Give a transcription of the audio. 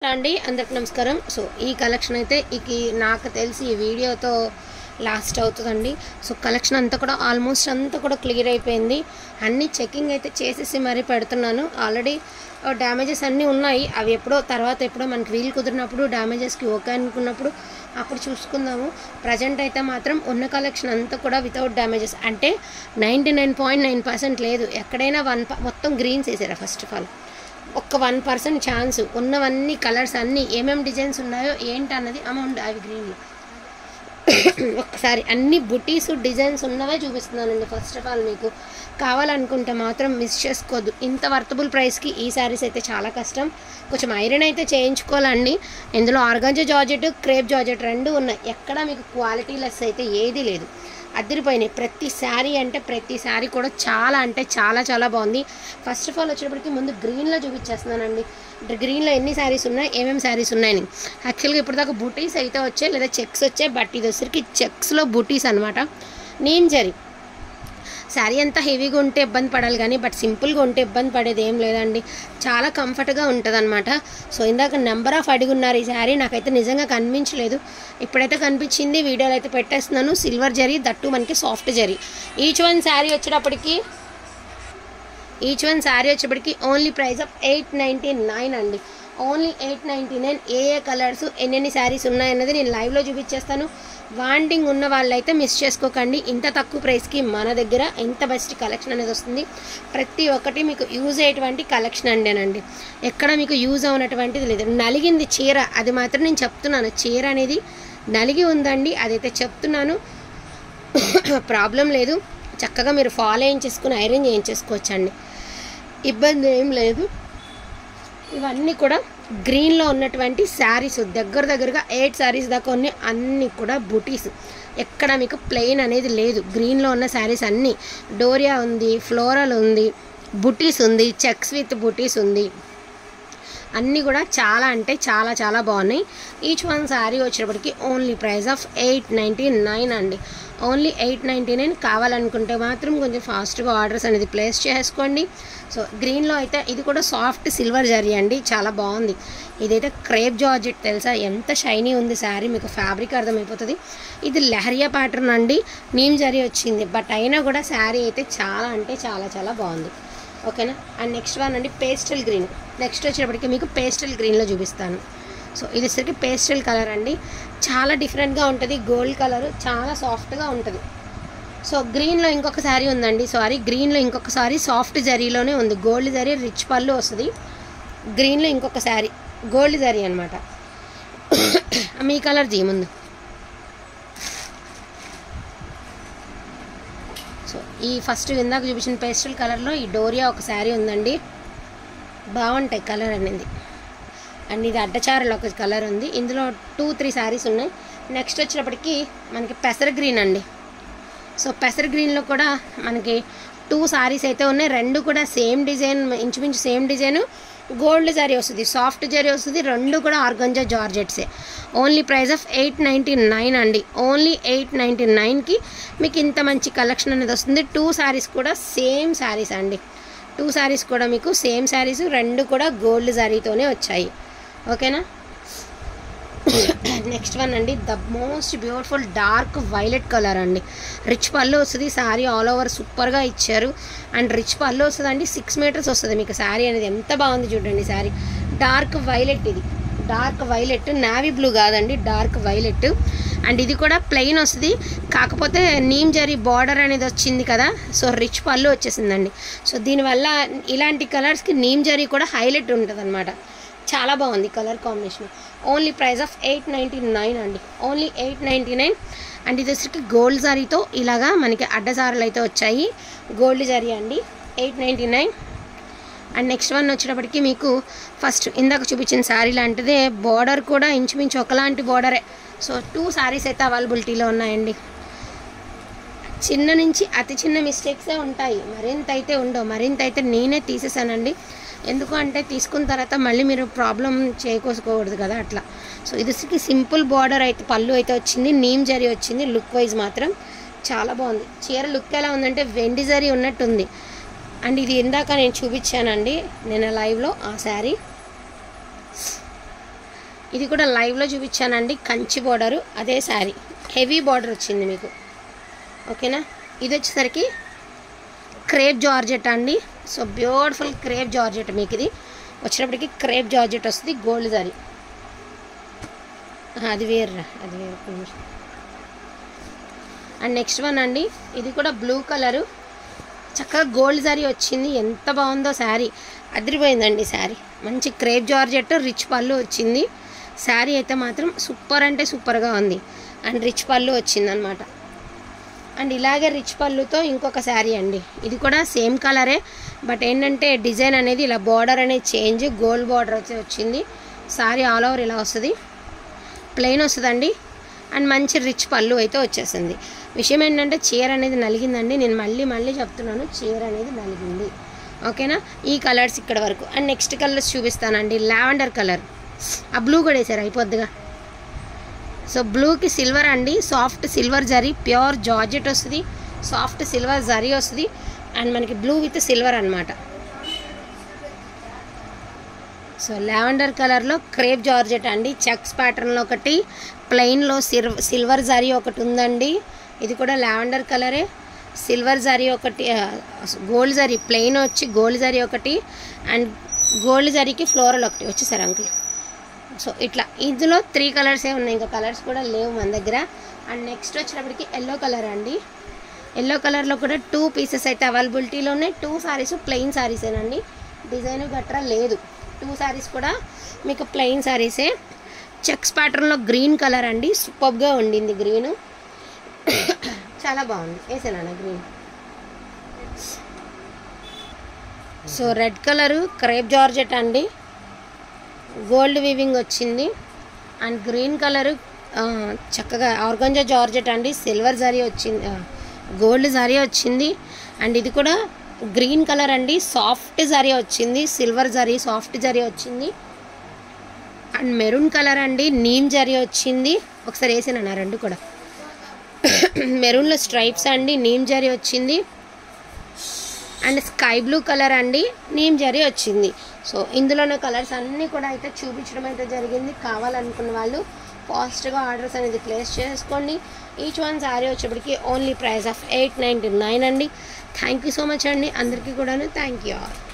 అండి అందరికి నమస్కారం సో ఈ కలెక్షన్ అయితే ఇక నాకు తెలిసి ఈ వీడియోతో లాస్ట్ అవుతుందండి సో కలెక్షన్ అంతా కూడా ఆల్మోస్ట్ అంతా కూడా క్లియర్ అయిపోయింది అన్ని చెకింగ్ అయితే చేసేసి మరీ పెడుతున్నాను ఆల్రెడీ డ్యామేజెస్ అన్నీ ఉన్నాయి అవి ఎప్పుడో తర్వాత ఎప్పుడో మనకి వీలు కుదిరినప్పుడు డ్యామేజెస్కి ఓకే అనుకున్నప్పుడు అప్పుడు చూసుకుందాము ప్రజెంట్ అయితే మాత్రం ఉన్న కలెక్షన్ అంతా కూడా వితౌట్ డ్యామేజెస్ అంటే ninety nine point nine percent లేదు ఎక్కడైనా వన్ మొత్తం గ్రీన్స్ వేసారా ఫస్ట్ ఆఫ్ ఆల్ ఒక్క వన్ పర్సెంట్ ఛాన్స్ ఉన్నవన్నీ కలర్స్ అన్నీ ఏమేమి డిజైన్స్ ఉన్నాయో ఏంటి అన్నది అమౌంట్ అవి గ్రీన్లో ఒక్కసారి అన్ని బుటీస్ డిజైన్స్ ఉన్నవే చూపిస్తున్నానండి ఫస్ట్ ఆఫ్ ఆల్ మీకు కావాలనుకుంటే మాత్రం మిస్ చేసుకోవద్దు ఇంత వర్తబుల్ ప్రైస్కి ఈ శారీస్ అయితే చాలా కష్టం కొంచెం ఐరన్ అయితే చేయించుకోవాలండి ఇందులో ఆర్గాంజా జార్జెట్ క్రేప్ జార్జెట్ రెండు ఉన్నాయి ఎక్కడ మీకు క్వాలిటీ లెస్ అయితే ఏది లేదు అదిరిపోయినాయి ప్రతి శారీ అంటే ప్రతి శారీ కూడా చాలా అంటే చాలా చాలా బాగుంది ఫస్ట్ ఆఫ్ ఆల్ వచ్చేటప్పటికి ముందు గ్రీన్లో చూపించేస్తున్నానండి గ్రీన్లో ఎన్ని శారీస్ ఉన్నాయి ఏమేమి శారీస్ ఉన్నాయని యాక్చువల్గా ఇప్పుడు దాకా బూటీస్ అయితే వచ్చాయి లేదా చెక్స్ వచ్చాయి బట్ ఇది వచ్చరికి చెక్స్లో బూటీస్ అనమాట నేను జరి శారీ అంతా హెవీగా ఉంటే ఇబ్బంది పడాలి కానీ బట్ సింపుల్గా ఉంటే ఇబ్బంది పడేది ఏం లేదండి చాలా కంఫర్ట్గా ఉంటుంది అనమాట సో ఇందాక నెంబర్ ఆఫ్ అడుగున్నారు ఈ శారీ నాకైతే నిజంగా కనిపించలేదు ఇప్పుడైతే కనిపించింది వీడియోలో అయితే పెట్టేస్తున్నాను సిల్వర్ జరీ దట్టు మనకి సాఫ్ట్ జరీ ఈచ్ వన్ శారీ వచ్చేటప్పటికి ఈచ్ వన్ శారీ వచ్చేప్పటికి only price of eight ninety nine అండి ఓన్లీ ఎయిట్ నైంటీ నైన్ ఏ ఏ కలర్స్ ఎన్నెన్ని శారీస్ ఉన్నాయన్నది నేను లైవ్లో చూపించేస్తాను వాంటింగ్ ఉన్న వాళ్ళైతే మిస్ చేసుకోకండి ఇంత తక్కువ ప్రైస్కి మన దగ్గర ఇంత బెస్ట్ కలెక్షన్ అనేది వస్తుంది ప్రతి ఒక్కటి మీకు యూజ్ అయ్యేటువంటి కలెక్షన్ అండేనండి ఎక్కడ మీకు యూజ్ అవునటువంటిది లేదు నలిగింది చీర అది మాత్రం నేను చెప్తున్నాను చీర అనేది నలిగి ఉందండి అదైతే చెప్తున్నాను ప్రాబ్లం లేదు చక్కగా మీరు ఫాలో చేయించేసుకుని ఐరన్ చేయించేసుకోవచ్చండి ఇబ్బంది ఏం లేదు ఇవన్నీ కూడా గ్రీన్లో ఉన్నటువంటి శారీస్ దగ్గర దగ్గరగా ఎయిట్ శారీస్ దాకా ఉన్నాయి అన్నీ కూడా బుటీస్ ఎక్కడ మీకు ప్లెయిన్ అనేది లేదు గ్రీన్లో ఉన్న శారీస్ అన్నీ డోరియా ఉంది ఫ్లోరల్ ఉంది బుటీస్ ఉంది చెక్స్ విత్ బుటీస్ ఉంది అన్నీ కూడా చాలా అంటే చాలా చాలా బాగున్నాయి ఈచ్ వన్ శారీ వచ్చేటప్పటికి only price of eight ninety nine అండి ఓన్లీ ఎయిట్ నైంటీ నైన్ కావాలనుకుంటే మాత్రం కొంచెం ఫాస్ట్గా ఆర్డర్స్ అనేది ప్లేస్ చేసుకోండి సో గ్రీన్లో అయితే ఇది కూడా సాఫ్ట్ సిల్వర్ జరీ అండి చాలా బాగుంది ఇదైతే క్రేప్ జార్జెట్ తెలుసా ఎంత షైనీ ఉంది శారీ మీకు ఫ్యాబ్రిక్ అర్థమైపోతుంది ఇది లెహరియా ప్యాటర్న్ అండి నీమ్ జరీ వచ్చింది బట్ అయినా కూడా శారీ అయితే చాలా అంటే చాలా చాలా బాగుంది ఓకేనా అండ్ నెక్స్ట్ వన్ అండి పేస్టల్ గ్రీన్ నెక్స్ట్ వచ్చేటప్పటికి మీకు పేస్టల్ గ్రీన్లో చూపిస్తాను సో ఇది వచ్చేసరికి పేస్టల్ కలర్ అండి చాలా డిఫరెంట్గా ఉంటుంది గోల్డ్ కలర్ చాలా సాఫ్ట్గా ఉంటుంది సో గ్రీన్లో ఇంకొక శారీ ఉందండి సారీ గ్రీన్లో ఇంకొక సారీ సాఫ్ట్ జరీలోనే ఉంది గోల్డ్ జరీ రిచ్ పళ్ళు వస్తుంది గ్రీన్లో ఇంకొక శారీ గోల్డ్ జరీ అనమాట మీ కలర్ జీ ముందు సో ఈ ఫస్ట్ ఇందాక చూపించిన పేస్టల్ కలర్లో ఈ డోరియా ఒక శారీ ఉందండి బాగుంటాయి కలర్ అనేది అండ్ ఇది అడ్డచారులో ఒక కలర్ ఉంది ఇందులో టూ త్రీ శారీస్ ఉన్నాయి నెక్స్ట్ వచ్చినప్పటికీ మనకి పెసర గ్రీన్ అండి సో పెసర గ్రీన్లో కూడా మనకి టూ శారీస్ అయితే ఉన్నాయి రెండు కూడా సేమ్ డిజైన్ ఇంచుమించు సేమ్ డిజైన్ గోల్డ్ జరీ వస్తుంది సాఫ్ట్ జరీ వస్తుంది రెండు కూడా ఆర్గంజా జార్జెట్సే only price of eight ninety nine అండి ఓన్లీ ఎయిట్ నైంటీ నైన్కి మీకు ఇంత మంచి కలెక్షన్ అనేది వస్తుంది టూ శారీస్ కూడా సేమ్ శారీస్ అండి టూ శారీస్ కూడా మీకు సేమ్ శారీస్ రెండు కూడా గోల్డ్ జరీతోనే వచ్చాయి ఓకేనా నెక్స్ట్ వన్ అండి the most beautiful dark violet colour అండి రిచ్ పళ్ళు వస్తుంది శారీ ఆల్ ఓవర్ సూపర్గా ఇచ్చారు అండ్ రిచ్ పళ్ళు వస్తుంది అండి సిక్స్ మీటర్స్ వస్తుంది మీకు శారీ అనేది ఎంత బాగుంది చూడండి శారీ డార్క్ వైలెట్ ఇది డార్క్ వైలెట్ నావీ బ్లూ కాదండి డార్క్ వైలెట్ అండ్ ఇది కూడా ప్లెయిన్ వస్తుంది కాకపోతే నీమ్ జరీ బార్డర్ అనేది వచ్చింది కదా సో రిచ్ పళ్ళు వచ్చేసిందండి సో దీనివల్ల ఇలాంటి కలర్స్కి నీమ్ జరీ కూడా హైలైట్ ఉంటుంది అనమాట చాలా బాగుంది colour combination only price of eight ninety nine అండి only eight ninety nine and ఇది వచ్చరికి గోల్డ్ జారీతో ఇలాగా మనకి అడ్డసారులు అయితే వచ్చాయి గోల్డ్ జారీ అండి eight ninety nine and next one వచ్చేటప్పటికి మీకు ఫస్ట్ ఇందాక చూపించిన శారీ లాంటిదే బార్డర్ కూడా ఇంచుమించు ఒకలాంటి బార్డరే సో టూ శారీస్ అయితే అవైలబిలిటీలో ఉన్నాయండి చిన్న నుంచి అతి చిన్న మిస్టేక్సే ఉంటాయి మరింత అయితే ఉండవు మరింత అయితే నేనే తీసేసానండి ఎందుకు అంటే తీసుకున్న తర్వాత మళ్ళీ మీరు ప్రాబ్లం చేకూసుకోకూడదు కదా అట్లా సో ఇది సింపుల్ బార్డర్ అయితే పళ్ళు అయితే వచ్చింది నీమ్ జరీ వచ్చింది లుక్ వైజ్ మాత్రం చాలా బాగుంది చీర లుక్ ఎలా ఉందంటే వెండి జరీ ఉన్నట్టుంది అండ్ ఇది ఇందాక నేను చూపించానండి నేను లైవ్లో ఆ శారీ ఇది కూడా లైవ్లో చూపించానండి కంచి బార్డరు అదే శారీ హెవీ బార్డర్ వచ్చింది మీకు ఓకేనా ఇది వచ్చేసరికి క్రేప్ జార్జెట్ అండి సో బ్యూటిఫుల్ క్రేప్ జార్జెట్ మీకు ఇది వచ్చినప్పటికి క్రేప్ జార్జెట్ వస్తుంది గోల్డ్ జరీ ఆ, అది వేర్రా అది వేరు ఒక్క నిమిషం. అండ్ నెక్స్ట్ వన్ అండి ఇది కూడా బ్లూ కలరు చక్కగా గోల్డ్ శారీ వచ్చింది ఎంత బాగుందో శారీ అదిరిపోయిందండి శారీ మంచి క్రేప్ జార్జెట్ రిచ్ పళ్ళు వచ్చింది శారీ అయితే మాత్రం సూపర్ అంటే సూపర్గా ఉంది అండ్ రిచ్ పళ్ళు వచ్చిందనమాట అండ్ ఇలాగే రిచ్ పళ్ళుతో ఇంకొక శారీ అండి ఇది కూడా సేమ్ కలరే బట్ ఏంటంటే డిజైన్ అనేది ఇలా బార్డర్ అనేది చేంజ్ గోల్డ్ బార్డర్ వచ్చి వచ్చింది శారీ ఆల్ ఓవర్ ఇలా వస్తుంది ప్లెయిన్ వస్తుందండి అండ్ మంచి రిచ్ పళ్ళు అయితే వచ్చేసింది విషయం ఏంటంటే చీర అనేది నలిగిందండి నేను మళ్ళీ మళ్ళీ చెప్తున్నాను చీర అనేది నలిగింది ఓకేనా ఈ కలర్స్ ఇక్కడ వరకు అండ్ నెక్స్ట్ కలర్స్ చూపిస్తానండి లావెండర్ కలర్ ఆ బ్లూ కూడా వేసారు అయిపోద్దిగా సో బ్లూకి సిల్వర్ అండి సాఫ్ట్ సిల్వర్ జరీ ప్యూర్ జార్జెట్ వస్తుంది సాఫ్ట్ సిల్వర్ జరీ వస్తుంది అండ్ మనకి బ్లూ విత్ సిల్వర్ అనమాట సో లావెండర్ కలర్లో క్రేప్ జార్జెట్ అండి చెక్స్ ప్యాటర్న్లో ఒకటి ప్లెయిన్లో సిల్వ సిల్వర్ జరీ ఒకటి ఉందండి ఇది కూడా లావెండర్ కలరే సిల్వర్ జరీ ఒకటి గోల్డ్ జరీ ప్లెయిన్ వచ్చి గోల్డ్ జరీ ఒకటి అండ్ గోల్డ్ జరీకి ఫ్లోరల్ ఒకటి వచ్చేసారు అంకుల్ సో ఇట్లా ఇందులో త్రీ కలర్సే ఉన్నాయి ఇంకా కలర్స్ కూడా లేవు మన దగ్గర అండ్ నెక్స్ట్ వచ్చినప్పటికి ఎల్లో కలర్ అండి ఎల్లో కలర్లో కూడా టూ పీసెస్ అయితే అవైలబిలిటీలో ఉన్నాయి టూ సారీస్ ప్లెయిన్ సారీసేనండి డిజైన్ గట్రా లేదు టూ సారీస్ కూడా మీకు ప్లెయిన్ సారీసే చెక్స్ ప్యాటర్న్లో గ్రీన్ కలర్ అండి సూపర్గా ఉండింది గ్రీన్ చాలా బాగుంది వేసానా green so red colour crepe georgette అండి గోల్డ్ వీవింగ్ వచ్చింది అండ్ గ్రీన్ కలరు చక్కగా ఆర్గంజా జార్జెట్ అండి సిల్వర్ జరీ వచ్చింది గోల్డ్ జరీ వచ్చింది అండ్ ఇది కూడా గ్రీన్ కలర్ అండి సాఫ్ట్ జరీ వచ్చింది సిల్వర్ జరీ సాఫ్ట్ జరీ వచ్చింది అండ్ మెరూన్ కలర్ అండి నీమ్ జరీ వచ్చింది ఒకసారి వేసాను రెండు కూడా మెరూన్లో స్ట్రైప్స్ అండి నీమ్ జరీ వచ్చింది అండ్ స్కై బ్లూ కలర్ అండి నీమ్ జరీ వచ్చింది సో ఇందులోనే కలర్స్ అన్నీ కూడా అయితే చూపించడం అయితే జరిగింది కావాలనుకున్న వాళ్ళు ఫాస్ట్గా ఆర్డర్స్ అనేది ప్లేస్ చేసుకోండి ఈచ్ వన్ శారీ వచ్చేప్పటికి only price of eight ninety nine అండి థ్యాంక్ యూ సో మచ్ అండి అందరికీ కూడాను థ్యాంక్ యూ ఆల్